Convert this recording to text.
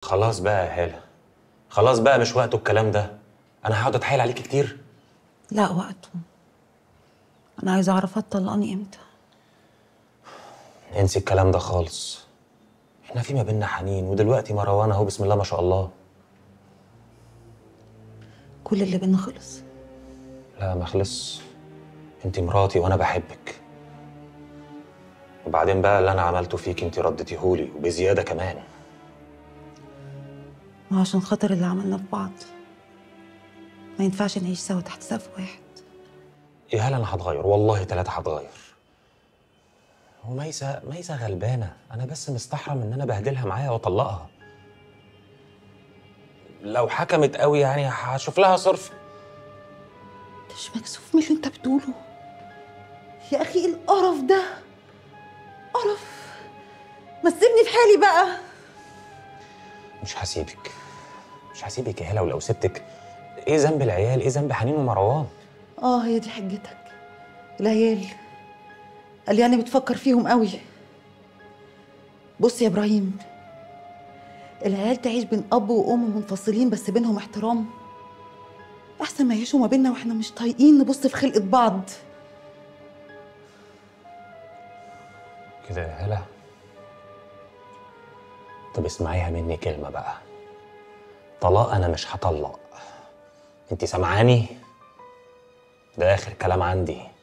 خلاص بقى يا هاله خلاص بقى مش وقته الكلام ده انا هقعد اتحايل عليكي كتير لا وقته انا عايزه اعرف هتطلقني امتى انسي الكلام ده خالص احنا في ما بينا حنين ودلوقتي مروان اهو بسم الله ما شاء الله كل اللي بينا خلص لا ما خلص انت مراتي وانا بحبك وبعدين بقى اللي انا عملته فيك انت رديتيهولي وبزياده كمان ما عشان خاطر اللي عملناه في بعض ما ينفعش نعيش سوا تحت سقف واحد يا هلا انا هتغير والله ثلاثة هتغير وميسة ميسة غلبانة أنا بس مستحرم إن أنا بهدلها معايا وأطلقها لو حكمت قوي يعني هشوف لها صرف انت مش مكسوف من اللي انت بتقوله يا اخي ايه القرف ده قرف ما تسيبني في حالي بقى مش هسيبك مش هسيبك يا هلا ولو سبتك إيه ذنب العيال إيه ذنب حنين ومروان اه هي دي حجتك العيال قال يعني بتفكر فيهم قوي بص يا ابراهيم العيال تعيش بين اب وام منفصلين بس بينهم احترام احسن ما يعيشوا ما بيننا واحنا مش طايقين نبص في خلقه بعض كده يا هلا طب اسمعيها مني كلمة بقى طلاق أنا مش هطلق أنت سامعاني؟ ده آخر كلام عندي